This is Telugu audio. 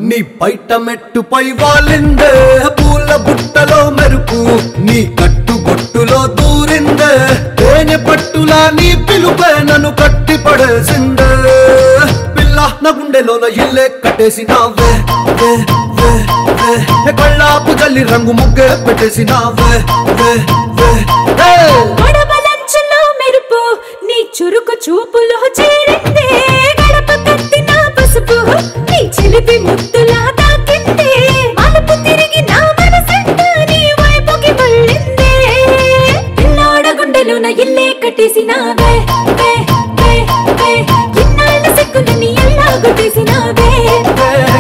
నీ బయట మెట్టుపై వాలిందే పూల బుట్టలో మెరుపు నీ కట్టు బొట్టులో దూరిందే తేనె పట్టులా నీ పిలుపే నన్ను కట్టి పడేసిందే పిల్ల నా గుండెలోన ఇల్లే కట్టేసినావే వే, వే, వే. ఏ కళ్ళాపు జల్లి రంగు ముగ్గే పెట్టేసినావే వే, వే, వే. గడపలంచులో మెరుపు నీ చురుకు చూపులో చేరిందే గడప కట్టిన పసుపు నీ చిలిపి ముద్దులా తాకిందే మలుపు తిరిగి నా మనసంతా నీ వైపుకి మళ్ళిందే పిల్లాడ గుండెలోన ఇల్లే కట్టేసినావే వే, వే, వే. ఇన్నాళ్ళ సిగ్గులని ఎలా కొట్టేసినావే వే,